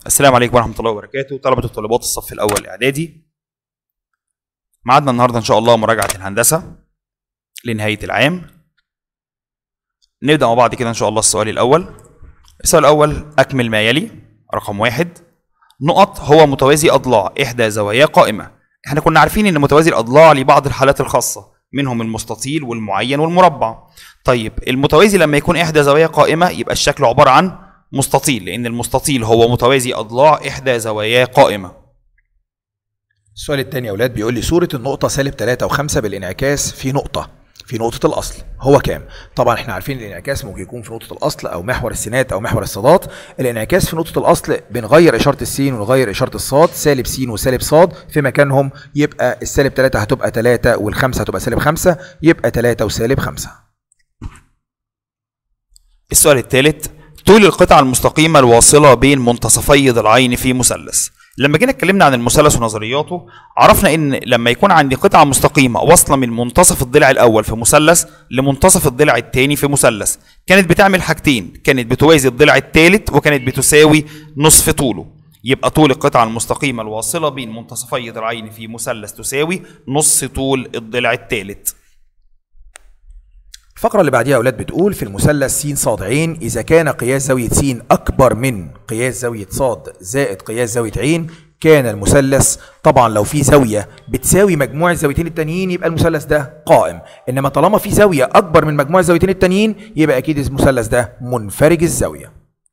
السلام عليكم ورحمة الله وبركاته طلبة وطالبات الصف الأول إعدادي معادنا النهاردة إن شاء الله مراجعة الهندسة لنهاية العام نبدأ مع بعض كده إن شاء الله السؤال الأول السؤال الأول أكمل ما يلي رقم واحد نقط هو متوازي أضلاع إحدى زوايا قائمة إحنا كنا عارفين إن متوازي الأضلاع لبعض الحالات الخاصة منهم المستطيل والمعين والمربع طيب المتوازي لما يكون إحدى زوايا قائمة يبقى الشكل عبارة عن مستطيل لأن المستطيل هو متوازي أضلاع إحدى زواياه قائمة السؤال الثاني يا اولاد بيقول لي صوره النقطه سالب 3 و5 بالانعكاس في نقطه في نقطة الأصل هو كام؟ طبعا احنا عارفين الانعكاس ممكن يكون في نقطة الأصل أو محور السينات أو محور الصادات، الانعكاس في نقطة الأصل بنغير إشارة السين ونغير إشارة الصاد، سالب س وسالب صاد في مكانهم يبقى السالب 3 هتبقى 3 والخمسة هتبقى سالب 5 يبقى 3 وسالب 5. السؤال الثالث طول القطعة المستقيمة الواصلة بين منتصفي ضلعين في مثلث لما جينا اتكلمنا عن المثلث ونظرياته عرفنا ان لما يكون عندي قطعة مستقيمة واصلة من منتصف الضلع الاول في مثلث لمنتصف الضلع الثاني في مثلث كانت بتعمل حاجتين كانت بتوازي الضلع الثالث وكانت بتساوي نصف طوله يبقى طول القطعة المستقيمة الواصلة بين منتصفي ضلعين في مثلث تساوي نص طول الضلع الثالث الفقرة اللي بعديها يا أولاد بتقول في المثلث س ص ع إذا كان قياس زاوية س أكبر من قياس زاوية ص زائد قياس زاوية ع كان المثلث طبعا لو في زاوية بتساوي مجموع الزاويتين التانيين يبقى المثلث ده قائم إنما طالما في زاوية أكبر من مجموع الزاويتين التانيين يبقى أكيد المثلث ده منفرج الزاوية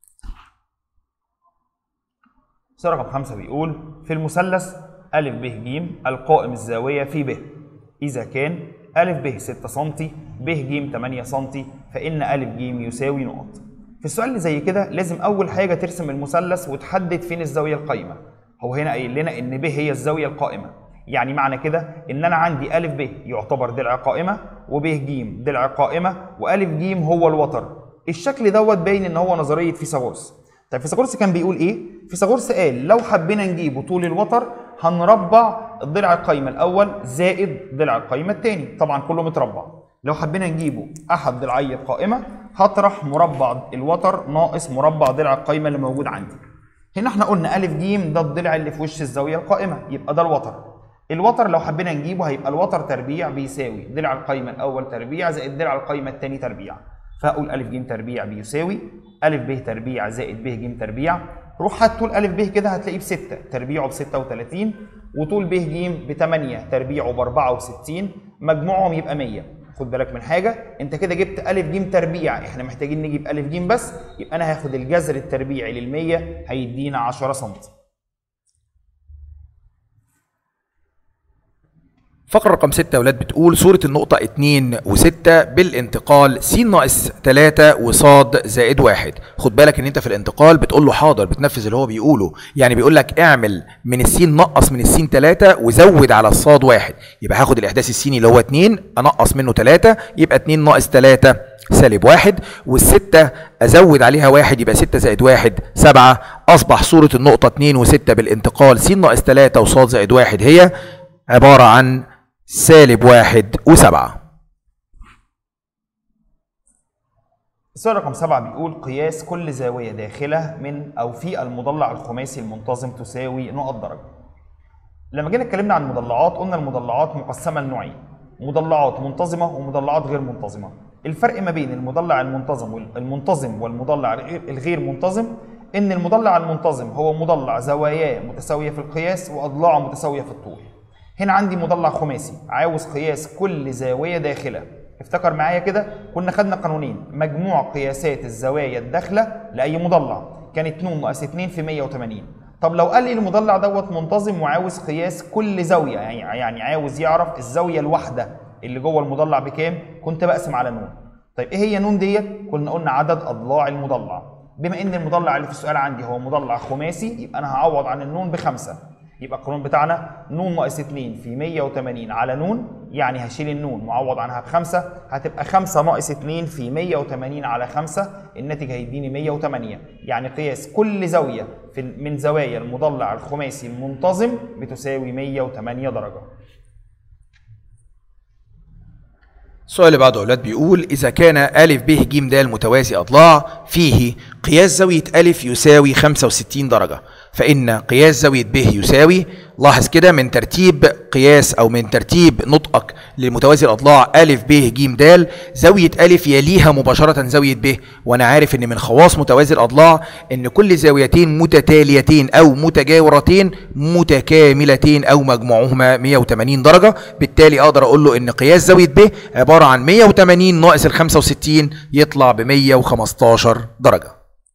سؤال رقم خمسة بيقول في المثلث أ ب ج القائم الزاوية في ب إذا كان أ ب 6 سم ب ج 8 سم فإن أ ج يساوي نقط في السؤال اللي زي كده لازم أول حاجة ترسم المثلث وتحدد فين الزاوية القائمة هو هنا قايل لنا إن ب هي الزاوية القائمة يعني معنى كده إن أنا عندي أ ب يعتبر ضلع قائمة وب ج ضلع قائمة وأ ج هو الوتر الشكل دوت باين إن هو نظرية فيثاغورس طيب فيثاغورس كان بيقول ايه؟ فيثاغورس قال لو حبينا نجيبه طول الوتر هنربع الضلع القايمه الاول زائد ضلع القايمه الثاني، طبعا كله متربع. لو حبينا نجيبه احد ضلعي القائمه هطرح مربع الوتر ناقص مربع ضلع القايمه اللي موجود عندي. هنا احنا قلنا ا ج ده الضلع اللي في وش الزاويه القائمه يبقى ده الوتر. الوتر لو حبينا نجيبه هيبقى الوتر تربيع بيساوي ضلع القايمه الاول تربيع زائد ضلع القايمه الثاني تربيع. فاقول ا ج تربيع بيساوي ا ب تربيع زائد ب ج تربيع روح هات طول ا ب كده هتلاقيه ب 6 تربيعه ب 36 وطول ب ج ب 8 تربيعه ب 64 مجموعهم يبقى 100 خد بالك من حاجه انت كده جبت ا ج تربيع احنا محتاجين نجيب ا ج بس يبقى انا هاخد الجذر التربيعي لل 100 هيدينا 10 سم فقرة رقم 6 يا ولاد بتقول صورة النقطة 2 و6 بالانتقال س ناقص 3 وصاد زائد 1 خد بالك ان انت في الانتقال بتقول له حاضر بتنفذ اللي هو بيقوله يعني بيقول لك اعمل من السين نقص من السين 3 وزود على الصاد 1 يبقى هاخد الاحداث السيني اللي هو 2 انقص منه 3 يبقى 2 ناقص 3 سالب 1 والستة ازود عليها 1 يبقى 6 زائد 1 7 اصبح صورة النقطة 2 و6 بالانتقال س ناقص 3 وصاد زائد 1 هي عبارة عن سالب واحد وسبعة السؤال رقم سبعة بيقول قياس كل زاوية داخلة من أو في المضلع الخماسي المنتظم تساوي نقط درجة. لما جينا اتكلمنا عن المضلعات قلنا المضلعات مقسمة لنوعين مضلعات منتظمة ومضلعات غير منتظمة. الفرق ما بين المضلع المنتظم والمنتظم والمضلع الغير منتظم إن المضلع المنتظم هو مضلع زواياه متساوية في القياس وأضلاعه متساوية في الطول. هنا عندي مضلع خماسي عاوز قياس كل زاويه داخله افتكر معايا كده كنا خدنا قانونين مجموع قياسات الزوايا الداخله لاي مضلع كان 2 ناقص 2 في 180 طب لو قال لي المضلع دوت منتظم وعاوز قياس كل زاويه يعني يعني عاوز يعرف الزاويه الواحده اللي جوه المضلع بكام كنت بقسم على نون طيب ايه هي نون ديت كنا قلنا عدد اضلاع المضلع بما ان المضلع اللي في السؤال عندي هو مضلع خماسي يبقى انا هعوض عن النون بخمسه يبقى القانون بتاعنا نون ناقص 2 في 180 على نون يعني هشيل النون معوض عنها بخمسة هتبقى 5 ناقص 2 في 180 على 5 الناتج هيديني 108 يعني قياس كل زاوية في من زوايا المضلع الخماسي المنتظم بتساوي 108 درجة السؤال اللي بعده يا اولاد بيقول اذا كان ا ب ج د متوازي اضلاع فيه قياس زاويه ا يساوي 65 درجه فإن قياس زاوية ب يساوي لاحظ كده من ترتيب قياس أو من ترتيب نطقك للمتوازي الأضلاع أ ب ج د زاوية أ يليها مباشرة زاوية ب وأنا عارف إن من خواص متوازي الأضلاع إن كل زاويتين متتاليتين أو متجاورتين متكاملتين أو مجموعهما 180 درجة بالتالي أقدر أقول له إن قياس زاوية ب عبارة عن 180 ناقص ال 65 يطلع ب 115 درجة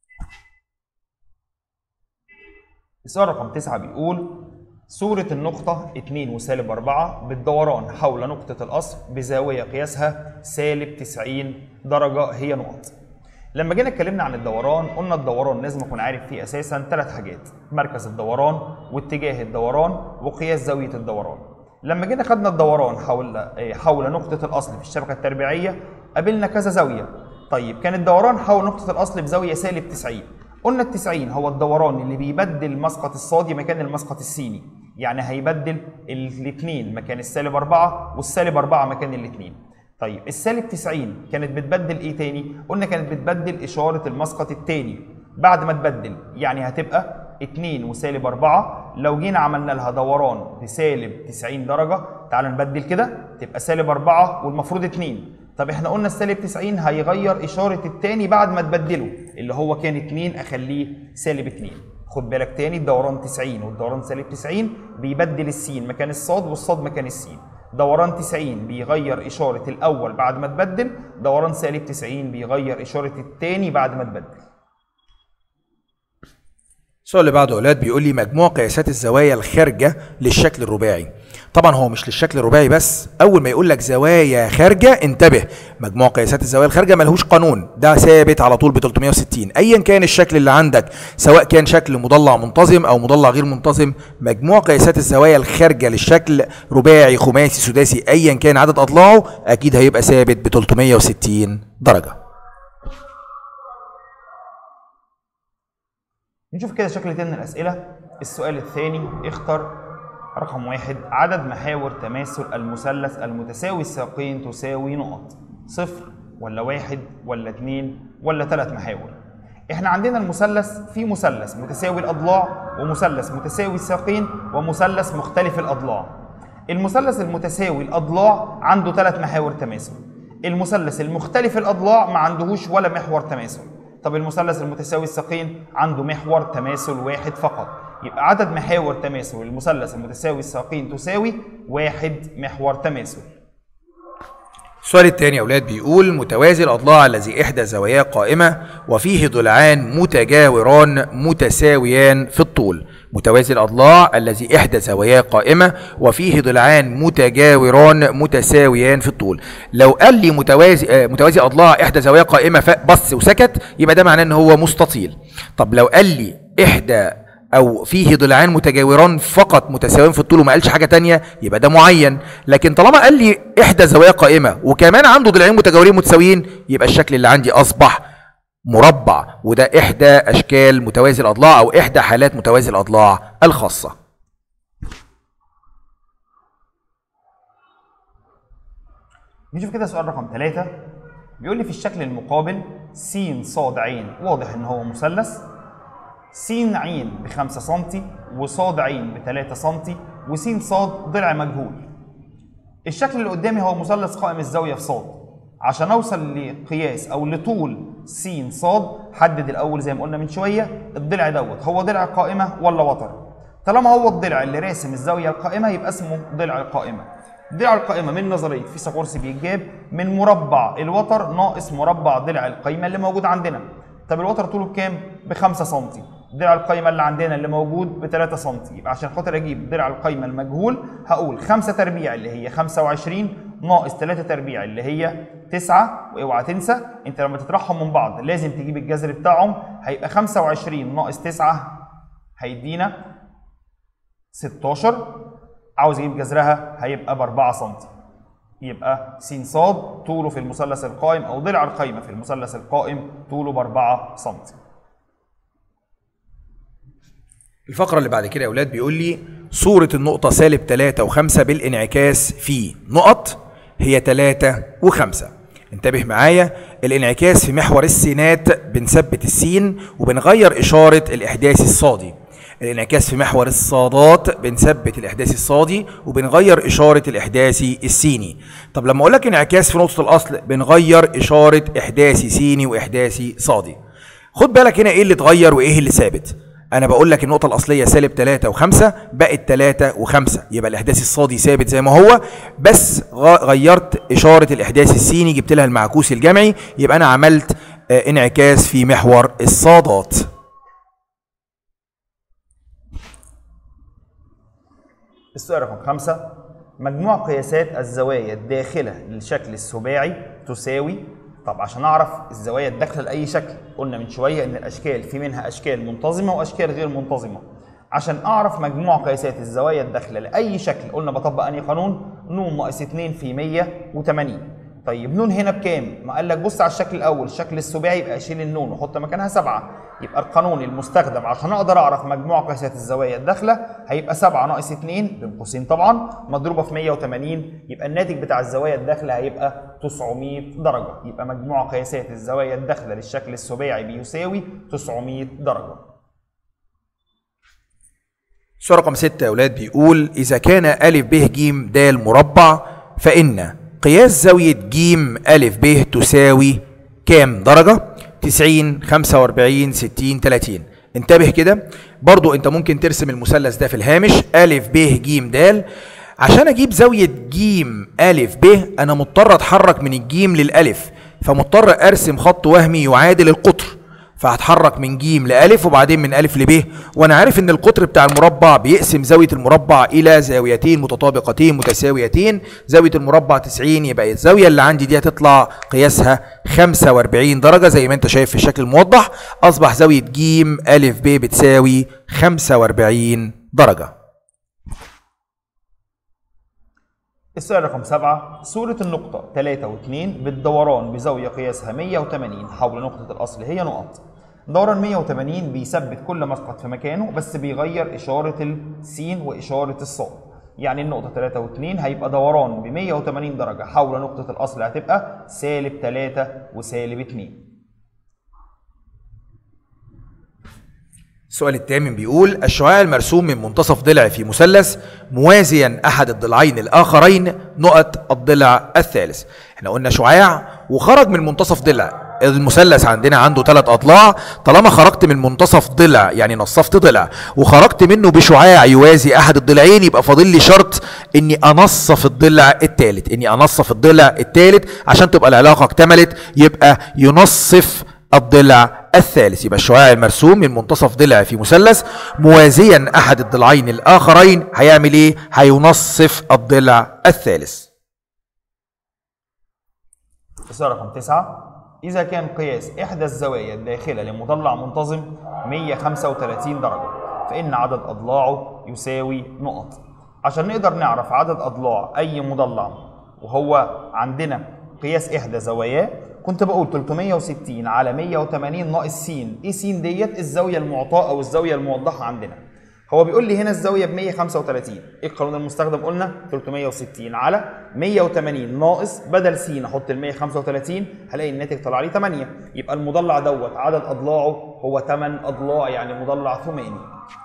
السؤال رقم 9 بيقول صورة النقطة 2 وسالب 4 بالدوران حول نقطة الأصل بزاوية قياسها سالب 90 درجة هي نقط. لما جينا اتكلمنا عن الدوران قلنا الدوران لازم اكون عارف فيه اساسا ثلاث حاجات مركز الدوران واتجاه الدوران وقياس زاويه الدوران لما جينا خدنا الدوران حول آه، حول نقطه الاصل في الشبكه التربيعيه قابلنا كذا زاويه طيب كان الدوران حول نقطه الاصل بزاويه سالب 90 قلنا ال 90 هو الدوران اللي بيبدل مسقط الصادي مكان المسقط السيني يعني هيبدل الاثنين مكان السالب 4 والسالب 4 مكان الاثنين طيب السالب 90 كانت بتبدل ايه تاني؟ قلنا كانت بتبدل اشاره المسقط التاني بعد ما تبدل يعني هتبقى 2 وسالب 4 لو جينا عملنا لها دوران بسالب 90 درجه تعال نبدل كده تبقى سالب 4 والمفروض 2 طب احنا قلنا السالب 90 هيغير اشاره التاني بعد ما تبدله اللي هو كان 2 اخليه سالب 2 خد بالك تاني الدوران 90 والدوران سالب 90 بيبدل السين مكان الصاد والصاد مكان السين دوران 90 بيغير إشارة الأول بعد ما تبدل دوران سالب 90 بيغير إشارة التاني بعد ما تبدل السؤال اللي بعده يا اولاد بيقول لي مجموع قياسات الزوايا الخارجه للشكل الرباعي طبعا هو مش للشكل الرباعي بس اول ما يقول لك زوايا خارجه انتبه مجموع قياسات الزوايا الخارجه ملهوش قانون ده ثابت على طول ب 360 ايا كان الشكل اللي عندك سواء كان شكل مضلع منتظم او مضلع غير منتظم مجموع قياسات الزوايا الخارجه للشكل رباعي خماسي سداسي ايا كان عدد اضلاعه اكيد هيبقى ثابت ب 360 درجه نشوف كده شكل تاني من الأسئلة السؤال الثاني اختر رقم واحد عدد محاور تماثل المثلث المتساوي الساقين تساوي نقط صفر ولا واحد ولا اتنين ولا تلات محاور احنا عندنا المثلث في مثلث متساوي الأضلاع ومثلث متساوي الساقين ومثلث مختلف الأضلاع المثلث المتساوي الأضلاع عنده ثلاث محاور تماثل المثلث المختلف الأضلاع ما عندهوش ولا محور تماثل طب المثلث المتساوي الساقين عنده محور تماثل واحد فقط يبقى عدد محاور تماثل المثلث المتساوي الساقين تساوي واحد محور تماثل السؤال الثاني يا اولاد بيقول متوازي الاضلاع الذي احدى زواياه قائمه وفيه ضلعان متجاوران متساويان في الطول متوازي الاضلاع الذي احدى زواياه قائمه وفيه ضلعان متجاوران متساويان في الطول لو قال لي متوازي آه، متوازي اضلاع احدى زواياه قائمه ف- بص وسكت يبقى ده معناه ان هو مستطيل طب لو قال لي احدى او فيه ضلعان متجاوران فقط متساويين في الطول وما قالش حاجه تانية يبقى ده معين لكن طالما قال لي احدى زوايا قائمه وكمان عنده ضلعين متجاورين متساويين يبقى الشكل اللي عندي اصبح مربع وده احدى اشكال متوازي الاضلاع او احدى حالات متوازي الاضلاع الخاصه نشوف كده سؤال رقم ثلاثة بيقول لي في الشكل المقابل س ص عين واضح ان هو مثلث س عين ب 5 سم وصاد عين ب 3 سم وس صاد ضلع مجهول الشكل اللي قدامي هو مثلث قائم الزاويه في صاد عشان اوصل لقياس او لطول س صاد حدد الاول زي ما قلنا من شويه الضلع دوت هو ضلع قائمه ولا وتر طالما هو الضلع اللي راسم الزاويه القائمه يبقى اسمه ضلع القائمه ضلع القائمه من نظريه فيثاغورس بيتجاب من مربع الوتر ناقص مربع ضلع القايمه اللي موجود عندنا طب الوتر طوله بكام ب 5 سم ضلع القايمه اللي عندنا اللي موجود ب 3 سم يبقى عشان خاطر اجيب ضلع القايمه المجهول هقول 5 تربيع اللي هي 25 ناقص 3 تربيع اللي هي 9 واوعى تنسى انت لما تطرحهم من بعض لازم تجيب الجذر بتاعهم هيبقى 25 ناقص 9 هيدينا 16 عاوز اجيب جذرها هيبقى ب 4 سم يبقى س ص طوله في المثلث القائم او ضلع القايمه في المثلث القائم طوله ب 4 سم الفقرة اللي بعد كده يا أولاد بيقول لي صورة النقطة سالب 3 و5 بالانعكاس في نقط هي 3 و5 انتبه معايا الانعكاس في محور السينات بنثبت السين وبنغير إشارة الإحداث الصادي الانعكاس في محور الصادات بنثبت الاحداثي الصادي وبنغير اشاره الاحداثي السيني طب لما اقول لك انعكاس في نقطه الاصل بنغير اشاره احداثي سيني واحداثي صادي خد بالك هنا ايه اللي اتغير وايه اللي ثابت انا بقول لك النقطه الاصليه سالب 3 و5 بقت 3 و5 يبقى الاحداث الصادي ثابت زي ما هو بس غ- غيرت اشاره الاحداث السيني جبت لها المعكوس الجمعي يبقى انا عملت آه، انعكاس في محور الصادات السؤال رقم خمسة مجموع قياسات الزوايا الداخلة للشكل السباعي تساوي طب عشان أعرف الزوايا الداخلة لأي شكل قلنا من شوية إن الأشكال في منها أشكال منتظمة وأشكال غير منتظمة عشان أعرف مجموع قياسات الزوايا الداخلة لأي شكل قلنا بطبق أنهي قانون نون ناقص 2 في 180 طيب نون هنا بكام؟ ما قال لك بص على الشكل الاول الشكل السباعي يبقى اشيل النون وحط مكانها سبعه يبقى القانون المستخدم عشان اقدر اعرف مجموع قياسات الزوايا الداخله هيبقى 7 ناقص 2 بين قوسين طبعا مضروبه في 180 يبقى الناتج بتاع الزوايا الداخله هيبقى 900 درجه يبقى مجموع قياسات الزوايا الداخله للشكل السباعي بيساوي 900 درجه السؤال رقم 6 يا اولاد بيقول اذا كان ا ب ج د مربع فان قياس زاويه ج ا ب تساوي كام درجه 90 45 60 30 انتبه كده برضو انت ممكن ترسم المثلث ده في الهامش ا ب ج د عشان اجيب زاويه ج ا ب انا مضطر اتحرك من الجيم للالف فمضطر ارسم خط وهمي يعادل القطر فهتحرك من ج لألف وبعدين من ألف لب وأنا عارف إن القطر بتاع المربع بيقسم زاوية المربع إلى زاويتين متطابقتين متساويتين زاوية المربع 90 يبقى الزاوية اللي عندي دي هتطلع قياسها 45 درجة زي ما أنت شايف في الشكل الموضح أصبح زاوية ج أ ب بتساوي 45 درجة السؤال رقم سبعة صورة النقطة 3 و2 بالدوران بزاوية قياسها 180 حول نقطة الأصل هي نقط دوران 180 بيثبت كل مسقط في مكانه بس بيغير إشارة السين وإشارة الصاد يعني النقطة 3 و2 هيبقى دوران ب 180 درجة حول نقطة الأصل هتبقى سالب 3 وسالب 2 السؤال الثامن بيقول الشعاع المرسوم من منتصف ضلع في مثلث موازيا احد الضلعين الاخرين نقط الضلع الثالث احنا قلنا شعاع وخرج من منتصف ضلع المثلث عندنا عنده ثلاث اضلاع طالما خرجت من منتصف ضلع يعني نصفت ضلع وخرجت منه بشعاع يوازي احد الضلعين يبقى فاضل لي شرط اني انصف الضلع الثالث اني انصف الضلع الثالث عشان تبقى العلاقه اكتملت يبقى ينصف الضلع الثالث يبقى الشعاع المرسوم من منتصف ضلع في مثلث موازيا احد الضلعين الاخرين هيعمل ايه هينصف الضلع الثالث السؤال رقم 9 إذا كان قياس إحدى الزوايا الداخلة لمضلع منتظم 135 درجة فإن عدد أضلاعه يساوي نقط عشان نقدر نعرف عدد أضلاع أي مضلع وهو عندنا قياس إحدى زواياه كنت بقول 360 على 180 ناقص س إيه س ديت الزاوية المعطاة أو الزاوية الموضحة عندنا هو بيقول لي هنا الزاويه ب 135 ايه القانون المستخدم قلنا 360 على 180 ناقص بدل س احط ال 135 هلاقي الناتج طلع لي 8 يبقى المضلع دوت عدد اضلاعه هو 8 اضلاع يعني مضلع ثماني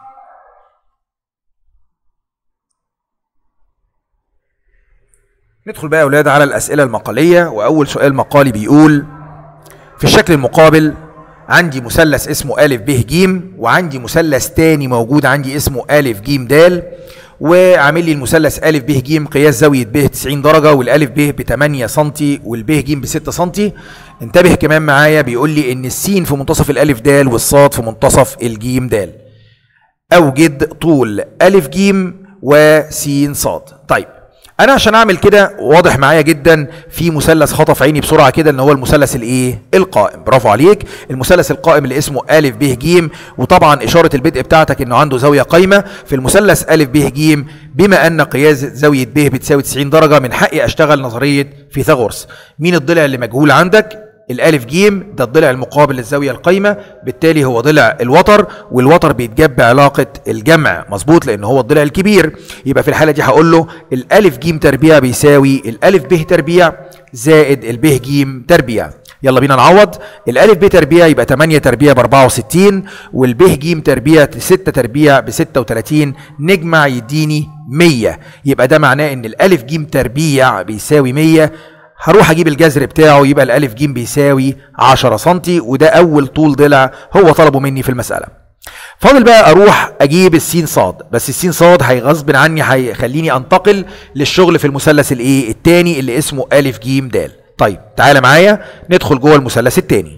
ندخل بقى يا اولاد على الاسئله المقاليه واول سؤال مقالي بيقول في الشكل المقابل عندي مثلث اسمه أ ب ج وعندي مثلث تاني موجود عندي اسمه أ ج د وعامل لي المثلث أ ب ج قياس زاوية ب 90 درجة والألف ب ب 8 سم والب ج ب 6 سم انتبه كمان معايا بيقول لي إن السين في منتصف الألف د والصاد في منتصف الجيم د أوجد طول أ ج وس ص طيب انا عشان اعمل كده واضح معايا جدا في مثلث خطف عيني بسرعه كده ان هو المثلث الايه القائم برافو عليك المثلث القائم اللي اسمه ا ب ج وطبعا اشاره البدء بتاعتك انه عنده زاويه قايمه في المثلث ا ب ج بما ان قياس زاويه ب بتساوي 90 درجه من حقي اشتغل نظريه فيثاغورس مين الضلع اللي مجهول عندك الالف جيم ده الضلع المقابل للزاويه القايمه بالتالي هو ضلع الوتر والوتر بيتجاب بعلاقه الجمع مظبوط لان هو الضلع الكبير يبقى في الحاله دي هقول له الالف جيم تربيع بيساوي الالف ب تربيع زائد الب ج تربيع يلا بينا نعوض الالف ب تربيع يبقى 8 تربيع ب 64 والب ج تربيع 6 تربيع ب 36 نجمع يديني 100 يبقى ده معناه ان الالف ج تربيع بيساوي 100 هروح اجيب الجذر بتاعه يبقى الالف ج بيساوي 10 سم وده اول طول ضلع هو طلبه مني في المساله فاضل بقى اروح اجيب السين صاد بس السين صاد هيغصب عني هيخليني انتقل للشغل في المثلث الايه التاني اللي اسمه الف ج د طيب تعالى معايا ندخل جوه المثلث التاني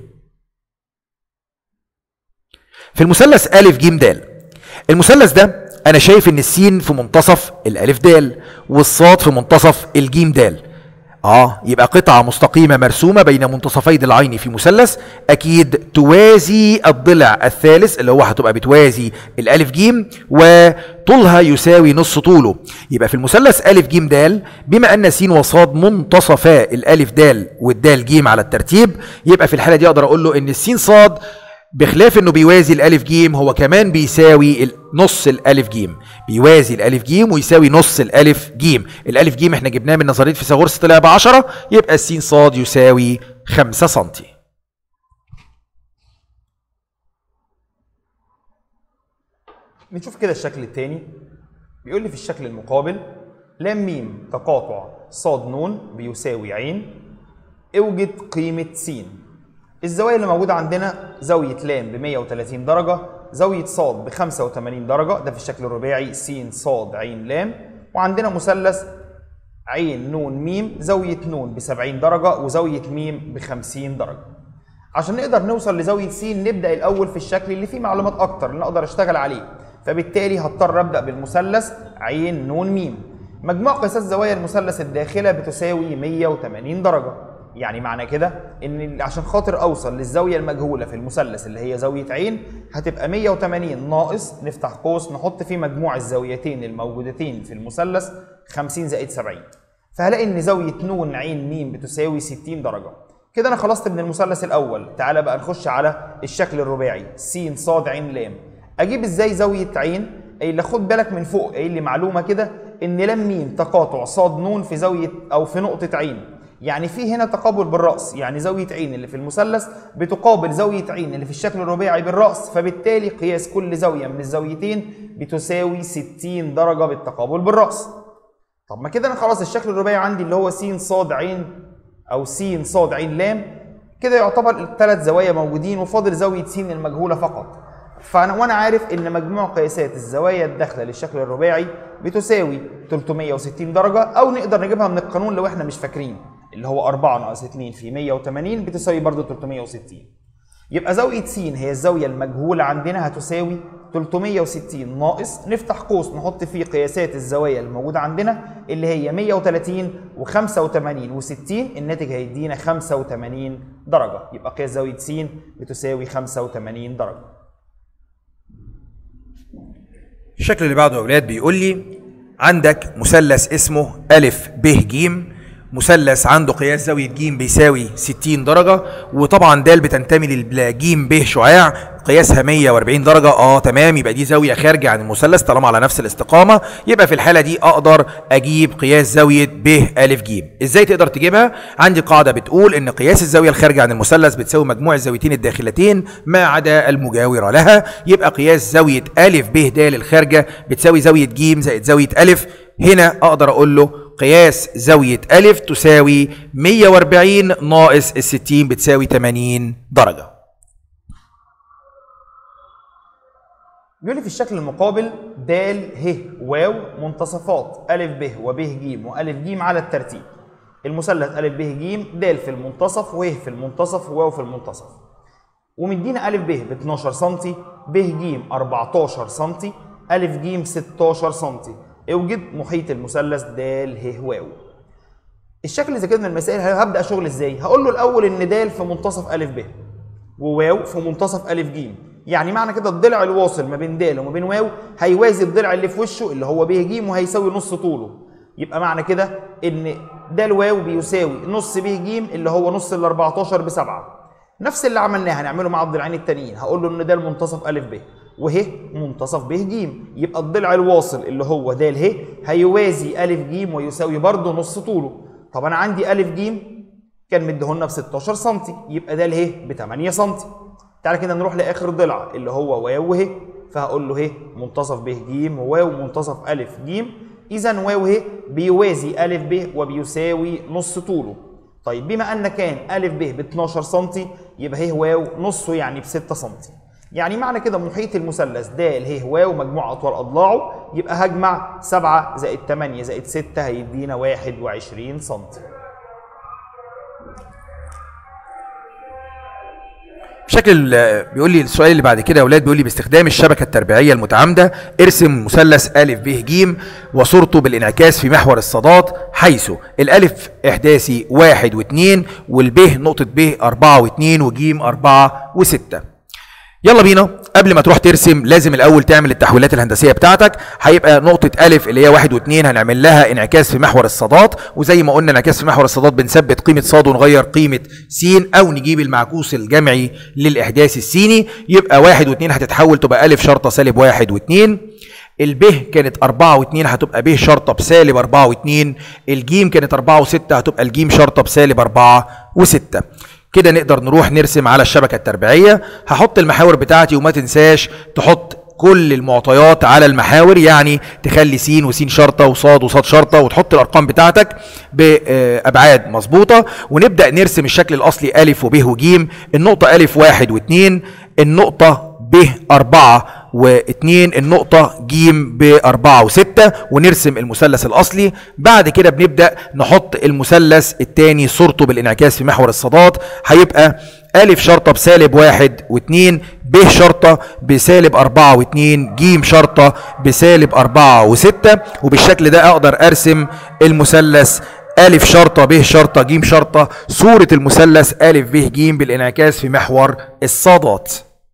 في المثلث الف ج د المثلث ده انا شايف ان السين في منتصف الالف د والصاد في منتصف الجيم د اه يبقى قطعة مستقيمة مرسومة بين منتصفي ضلعين في مثلث اكيد توازي الضلع الثالث اللي هو هتبقى بتوازي الالف جيم وطولها يساوي نص طوله يبقى في المثلث الف جيم د بما ان س وصاد منتصفا الالف د والدال جيم على الترتيب يبقى في الحالة دي اقدر اقول له ان السين صاد بخلاف انه بيوازي الالف جيم هو كمان بيساوي نص الالف جيم بيوازي الالف جيم ويساوي نص الالف جيم الالف جيم احنا جبناه من نظريه فيثاغورس طلع ب 10 يبقى السين صاد يساوي 5 سم نشوف كده الشكل التاني بيقول لي في الشكل المقابل لام ميم تقاطع صاد نون بيساوي عين اوجد قيمة س الزوايا اللي موجودة عندنا زاوية لام ب 130 درجة زاوية صاد ب 85 درجة ده في الشكل الرباعي س صاد عين لام وعندنا مثلث عين نون ميم زاوية نون ب 70 درجة وزاوية ميم ب 50 درجة عشان نقدر نوصل لزاوية س نبدأ الأول في الشكل اللي فيه معلومات أكتر اللي أقدر أشتغل عليه فبالتالي هضطر أبدأ بالمثلث عين نون ميم مجموع قياسات زوايا المثلث الداخلة بتساوي 180 درجة يعني معنى كده ان عشان خاطر اوصل للزاويه المجهوله في المثلث اللي هي زاويه عين هتبقى 180 ناقص نفتح قوس نحط فيه مجموع الزاويتين الموجودتين في المثلث 50 زائد 70 فهلاقي ان زاويه نون عين ميم بتساوي 60 درجه كده انا خلصت من المثلث الاول تعالى بقى نخش على الشكل الرباعي س صاد عين لام اجيب ازاي زاويه عين اللي خد بالك من فوق قايل لي معلومه كده ان لام ميم تقاطع صاد نون في زاويه او في نقطه عين يعني في هنا تقابل بالرأس يعني زاوية عين اللي في المثلث بتقابل زاوية عين اللي في الشكل الرباعي بالرأس فبالتالي قياس كل زاوية من الزاويتين بتساوي 60 درجة بالتقابل بالرأس طب ما كده انا خلاص الشكل الرباعي عندي اللي هو س صاد عين او س صاد عين لام كده يعتبر الثلاث زوايا موجودين وفاضل زاوية س المجهولة فقط فانا وانا عارف ان مجموع قياسات الزوايا الداخله للشكل الرباعي بتساوي 360 درجه او نقدر نجيبها من القانون لو احنا مش فاكرين اللي هو 4 ناقص 2 في 180 بتساوي برضه 360 يبقى زاوية س هي الزاوية المجهولة عندنا هتساوي 360 ناقص نفتح قوس نحط فيه قياسات الزوايا الموجودة عندنا اللي هي 130 و85 و60 الناتج هيدينا 85 درجة يبقى قياس زاوية س بتساوي 85 درجة الشكل اللي بعده يا اولاد بيقول لي عندك مثلث اسمه الف ب ج مثلث عنده قياس زاويه ج بيساوي 60 درجه وطبعا د بتنتمي للج ب شعاع قياسها 140 درجه اه تمام يبقى دي زاويه خارجه عن المثلث طالما على نفس الاستقامه يبقى في الحاله دي اقدر اجيب قياس زاويه ب ا ج ازاي تقدر تجيبها عندي قاعده بتقول ان قياس الزاويه الخارجه عن المثلث بتساوي مجموع الزاويتين الداخلتين ما عدا المجاوره لها يبقى قياس زاويه ا ب د الخارجه بتساوي زاويه ج زائد زاويه ا هنا اقدر اقول له قياس زاوية أ تساوي 140 ناقص ال 60 بتساوي 80 درجة. بيقول لي في الشكل المقابل د ه واو منتصفات أ ب وب ج وأ ج على الترتيب. المثلث أ ب ج د في المنتصف وه في المنتصف وواو في المنتصف. ومدينا أ ب ب 12 سم ب ج 14 سم أ ج 16 سم اوجد محيط المثلث د ه واو الشكل اللي زي كده من المسائل هبدا شغل ازاي هقول له الاول ان د في منتصف ا ب وواو في منتصف ا ج يعني معنى كده الضلع الواصل ما بين د وما بين واو هيوازي الضلع اللي في وشه اللي هو ب ج وهيساوي نص طوله يبقى معنى كده ان د واو بيساوي نص ب ج اللي هو نص ال 14 ب 7 نفس اللي عملناه هنعمله مع الضلعين التانيين هقول له ان ده المنتصف ا ب وه منتصف ب ج يبقى الضلع الواصل اللي هو د ه هيوازي ا ج ويساوي برضه نص طوله طب انا عندي ا ج كان مديهولنا ب 16 سم يبقى ده اله ب 8 سم تعالى كده نروح لاخر ضلع اللي هو واو ه فهقول له ه منتصف ب ج وواو منتصف ا ج اذا واو ه بيوازي ا ب وبيساوي نص طوله طيب بما ان كان ا ب ب 12 سم يبقى ه واو نصه يعني ب 6 سم يعني معنى كده محيط المثلث د ه واو مجموع اطوال اضلاعه يبقى هجمع 7 زائد 8 زائد 6 هيدينا 21 سم بشكل بيقول لي السؤال اللي بعد كده يا اولاد بيقول لي باستخدام الشبكه التربيعيه المتعامده ارسم مثلث ا ب ج وصورته بالانعكاس في محور الصادات حيث الالف احداثي واحد واثنين والب نقطه ب أربعة واثنين وج أربعة وستة يلا بينا قبل ما تروح ترسم لازم الاول تعمل التحويلات الهندسيه بتاعتك هيبقى نقطه الف اللي هي واحد واثنين هنعمل لها انعكاس في محور الصادات وزي ما قلنا انعكاس في محور الصادات بنثبت قيمه صاد ونغير قيمه س او نجيب المعكوس الجمعي للاحداث السيني يبقى واحد واثنين هتتحول تبقى الف شرطه سالب واحد واثنين الب كانت 4 و2 هتبقى ب شرطه بسالب 4 و2 الجيم كانت 4 و6 هتبقى الجيم شرطه بسالب 4 و6 كده نقدر نروح نرسم على الشبكة التربيعية هحط المحاور بتاعتي وما تنساش تحط كل المعطيات على المحاور يعني تخلي س وس شرطة وصاد وصاد شرطة وتحط الأرقام بتاعتك بأبعاد مظبوطة ونبدأ نرسم الشكل الأصلي أ وب وج النقطة أ واحد واثنين النقطة ب أربعة واثنين النقطة ج بأربعة وستة ونرسم المثلث الأصلي بعد كده بنبدأ نحط المثلث الثاني صورته بالانعكاس في محور الصادات هيبقى ألف شرطة بسالب واحد واثنين ب شرطة بسالب أربعة واثنين ج شرطة بسالب أربعة وستة وبالشكل ده أقدر أرسم المثلث ألف شرطة ب شرطة ج شرطة صورة المثلث ألف ب ج بالانعكاس في محور الصادات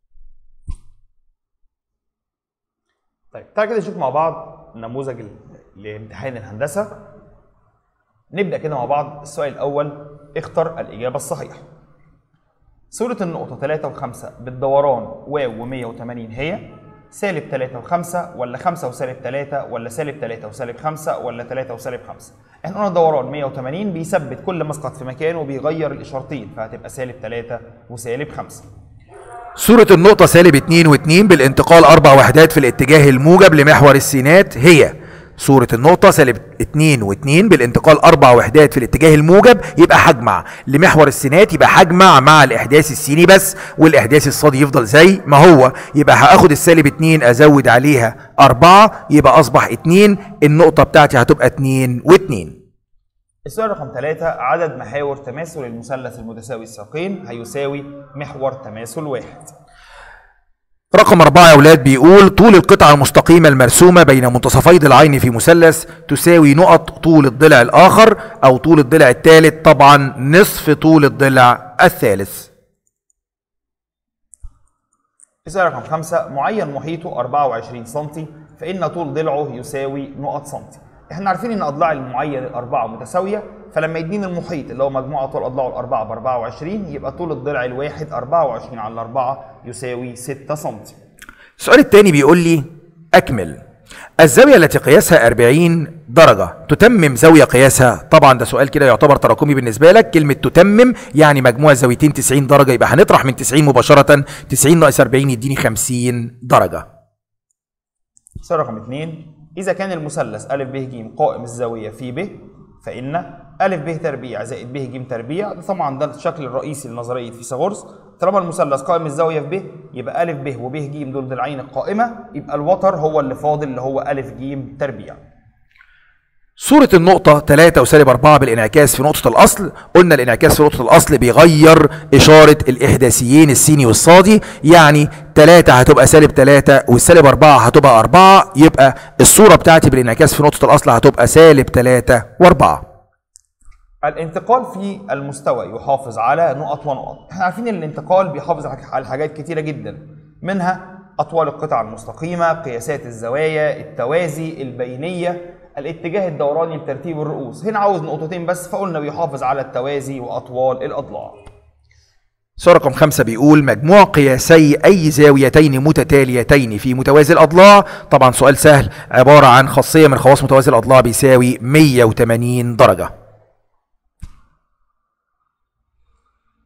طيب تعالى كده نشوف مع بعض نموذج ال- لامتحان الهندسة نبدأ كده مع بعض السؤال الأول اختر الإجابة الصحيحة صورة النقطة 3 و5 بالدوران واو و180 هي سالب 3 و5 ولا 5 وسالب 3 ولا سالب 3 وسالب 5 ولا 3 وسالب 5 احنا قلنا الدوران 180 بيثبت كل مسقط في مكانه وبيغير الإشارتين فهتبقى سالب 3 وسالب 5 صورة النقطة سالب 2 و2 بالانتقال أربع وحدات في الاتجاه الموجب لمحور السينات هي صورة النقطة سالب 2 و2 بالانتقال أربع وحدات في الاتجاه الموجب يبقى هجمع لمحور السينات يبقى هجمع مع الإحداث السيني بس والإحداث الصادي يفضل زي ما هو يبقى هاخد السالب 2 أزود عليها 4 يبقى أصبح 2 النقطة بتاعتي هتبقى 2 و2 السؤال رقم 3 عدد محاور تماثل المثلث المتساوي الساقين هيساوي محور تماثل واحد رقم أربعة يا أولاد بيقول طول القطعة المستقيمة المرسومة بين منتصفي ضلعين في مثلث تساوي نقط طول الضلع الآخر أو طول الضلع الثالث طبعا نصف طول الضلع الثالث السؤال رقم 5 معين محيطه 24 سم فإن طول ضلعه يساوي نقط سم احنا عارفين ان اضلاع المعين الاربعه متساويه فلما يديني المحيط اللي هو مجموع طول اضلاعه الاربعه ب 24 يبقى طول الضلع الواحد 24 على 4 يساوي 6 سم السؤال الثاني بيقول لي أكمل الزاوية التي قياسها 40 درجة تتمم زاوية قياسها طبعا ده سؤال كده يعتبر تراكمي بالنسبة لك كلمة تتمم يعني مجموع زاويتين 90 درجة يبقى هنطرح من 90 مباشرة 90 ناقص 40 يديني 50 درجة السؤال رقم 2 إذا كان المثلث أ ب ج قائم الزاوية في ب فإن أ ب تربيع زائد ب ج تربيع ده طبعا ده الشكل الرئيسي لنظرية فيثاغورس طالما المثلث قائم الزاوية في ب يبقى أ ب وب ج دول ضلعين القائمة يبقى الوتر هو اللي فاضل اللي هو أ ج تربيع صورة النقطة 3 وسالب 4 بالانعكاس في نقطة الأصل قلنا الانعكاس في نقطة الأصل بيغير إشارة الإحداثيين السيني والصادي يعني 3 هتبقى سالب 3 والسالب 4 هتبقى 4 يبقى الصورة بتاعتي بالانعكاس في نقطة الأصل هتبقى سالب 3 و4 الانتقال في المستوى يحافظ على نقط ونقط احنا عارفين ان الانتقال بيحافظ على حاجات كتيرة جدا منها أطوال القطع المستقيمة قياسات الزوايا التوازي البينية الاتجاه الدوراني لترتيب الرؤوس هنا عاوز نقطتين بس فقلنا بيحافظ على التوازي وأطوال الأضلاع سؤال رقم خمسة بيقول مجموع قياسي أي زاويتين متتاليتين في متوازي الأضلاع طبعا سؤال سهل عبارة عن خاصية من خواص متوازي الأضلاع بيساوي 180 درجة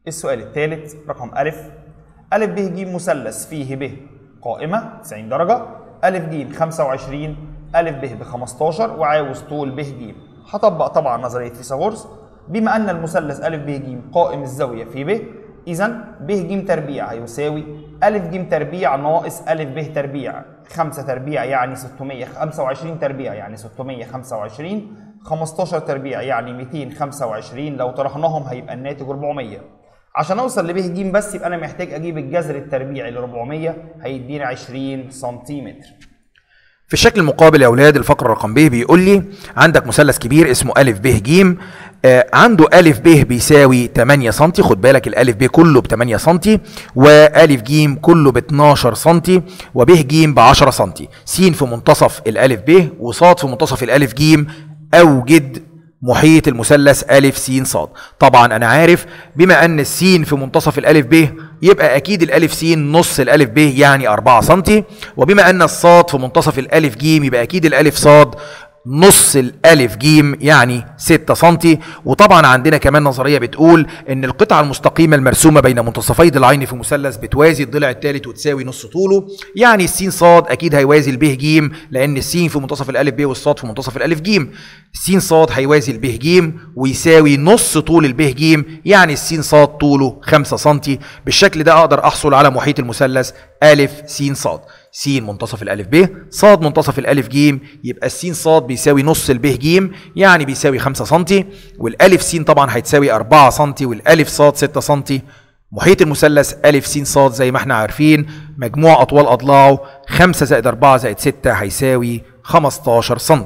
السؤال الثالث رقم أ أ ب ج مثلث فيه ب قائمة 90 درجة أ ج 25 أ ب ب 15 وعاوز طول ب ج هطبق طبعا نظرية فيثاغورس بما أن المثلث أ ب ج قائم الزاوية في ب إذا ب ج تربيع هيساوي أ ج تربيع ناقص أ ب تربيع 5 تربيع يعني 625 تربيع يعني 625 15 تربيع يعني 225 لو طرحناهم هيبقى الناتج 400 عشان اوصل لب ج بس يبقى انا محتاج اجيب الجذر التربيعي ل 400 هيديني 20 سنتيمتر في الشكل المقابل يا اولاد الفقره رقم ب بيقول لي عندك مثلث كبير اسمه ا ب ج آه عنده ا ب بيساوي 8 سم خد بالك الالف ب كله ب 8 سم والف ج كله ب 12 سم وب ج ب 10 سم س في منتصف الالف ب وصاد في منتصف الالف ج اوجد محيط المثلث أ س ص طبعا أنا عارف بما أن السين في منتصف الألف ب يبقى أكيد الألف س نص الألف ب يعني 4 سم وبما أن الصاد في منتصف الألف ج يبقى أكيد الألف صاد نص الالف جيم يعني 6 سم وطبعا عندنا كمان نظريه بتقول ان القطعه المستقيمه المرسومه بين منتصفي ضلعين في مثلث بتوازي الضلع الثالث وتساوي نص طوله يعني السين صاد اكيد هيوازي الب ج لان السين في منتصف الالف ب والصاد في منتصف الالف ج السين صاد هيوازي الب ج ويساوي نص طول الب ج يعني السين صاد طوله 5 سم بالشكل ده اقدر احصل على محيط المثلث ا س صاد س منتصف الالف ب ص منتصف الالف ج يبقى السين ص بيساوي نص الب ج يعني بيساوي 5 سم والالف س طبعا هيتساوي 4 سم والالف ص 6 سم محيط المثلث ا س ص زي ما احنا عارفين مجموع اطوال اضلاعه 5 زائد 4 زائد 6 هيساوي 15 سم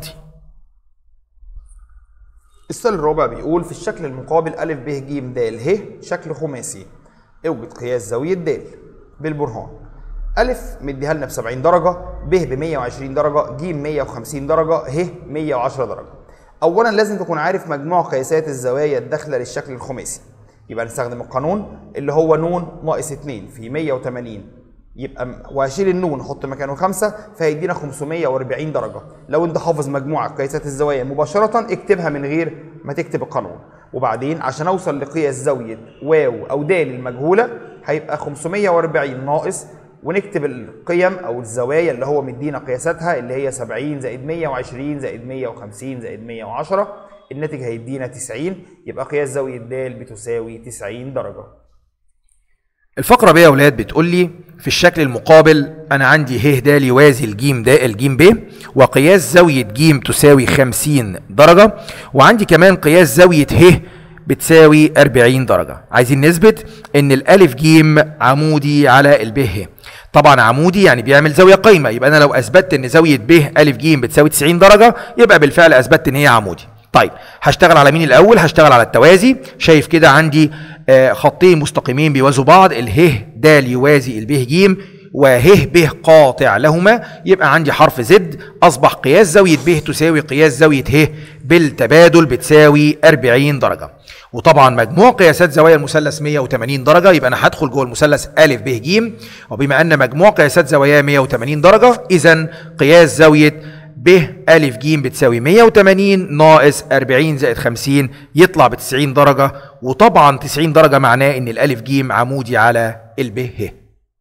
السؤال الرابع بيقول في الشكل المقابل أ ب ج د ه شكل خماسي اوجد قياس زاوية د بالبرهان أ مديها لنا ب 70 درجة ب ب 120 درجة ج 150 درجة ه 110 درجة أولا لازم تكون عارف مجموع قياسات الزوايا الداخلة للشكل الخماسي يبقى نستخدم القانون اللي هو ن ناقص 2 في 180 يبقى وهشيل النون احط مكانه 5 فهيدينا 540 درجة لو انت حافظ مجموعة قياسات الزوايا مباشرة اكتبها من غير ما تكتب القانون وبعدين عشان اوصل لقياس زاوية واو او د المجهولة هيبقى 540 ناقص ونكتب القيم او الزوايا اللي هو مدينا قياساتها اللي هي 70 زائد 120 زائد 150 زائد 110 الناتج هيدينا 90 يبقى قياس زاوية د بتساوي 90 درجة الفقرة ب يا ولاد بتقول لي في الشكل المقابل أنا عندي ه د يوازي الجيم د الجيم ب وقياس زاوية ج تساوي 50 درجة وعندي كمان قياس زاوية ه بتساوي 40 درجة عايزين نثبت إن الألف ج عمودي على الب ه طبعا عمودي يعني بيعمل زاوية قايمة يبقى أنا لو أثبتت إن زاوية ب ألف ج بتساوي 90 درجة يبقى بالفعل أثبتت إن هي عمودي طيب هشتغل على مين الاول هشتغل على التوازي شايف كده عندي آه خطين مستقيمين بيوازوا بعض اله د يوازي الب ج وه ب قاطع لهما يبقى عندي حرف زد اصبح قياس زاويه ب تساوي قياس زاويه ه بالتبادل بتساوي 40 درجه وطبعا مجموع قياسات زوايا المثلث 180 درجه يبقى انا هدخل جوه المثلث ا ب ج وبما ان مجموع قياسات زواياه 180 درجه اذا قياس زاويه ب أ ج بتساوي 180 ناقص 40 زائد 50 يطلع ب 90 درجة وطبعا 90 درجة معناه إن الألف ج عمودي على الب ه.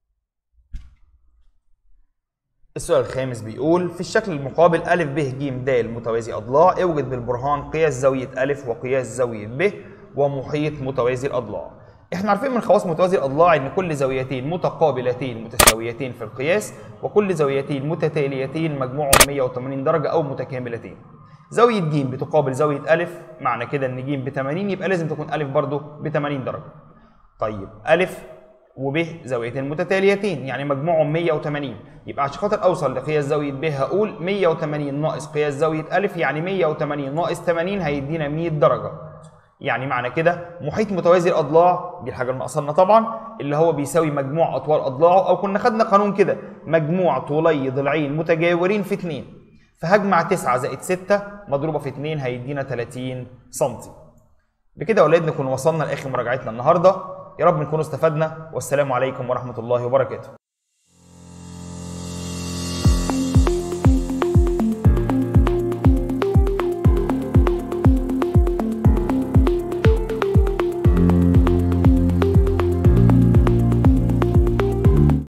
السؤال الخامس بيقول في الشكل المقابل أ ب ج د متوازي أضلاع اوجد بالبرهان قياس زاوية أ وقياس زاوية ب ومحيط متوازي الأضلاع. احنا عارفين من خواص متوازي الاضلاع ان كل زاويتين متقابلتين متساويتين في القياس وكل زاويتين متتاليتين مجموعهم 180 درجه او متكاملتين زاويه ج بتقابل زاويه ا معنى كده ان ج ب 80 يبقى لازم تكون ا برضه ب 80 درجه طيب ا وب زاويتين متتاليتين يعني مجموعهم 180 يبقى عشان خاطر اوصل لقياس زاويه ب هقول 180 ناقص قياس زاويه ا يعني 180 ناقص 80 هيدينا 100 درجه يعني معنى كده محيط متوازي الاضلاع دي الحاجه اللي ناقصنا طبعا اللي هو بيساوي مجموع اطوال اضلاعه او كنا خدنا قانون كده مجموع طولي ضلعين متجاورين في 2 فهجمع 9 زائد 6 مضروبه في 2 هيدينا 30 سم بكده يا اولاد نكون وصلنا لاخر مراجعتنا النهارده يا رب نكون استفدنا والسلام عليكم ورحمه الله وبركاته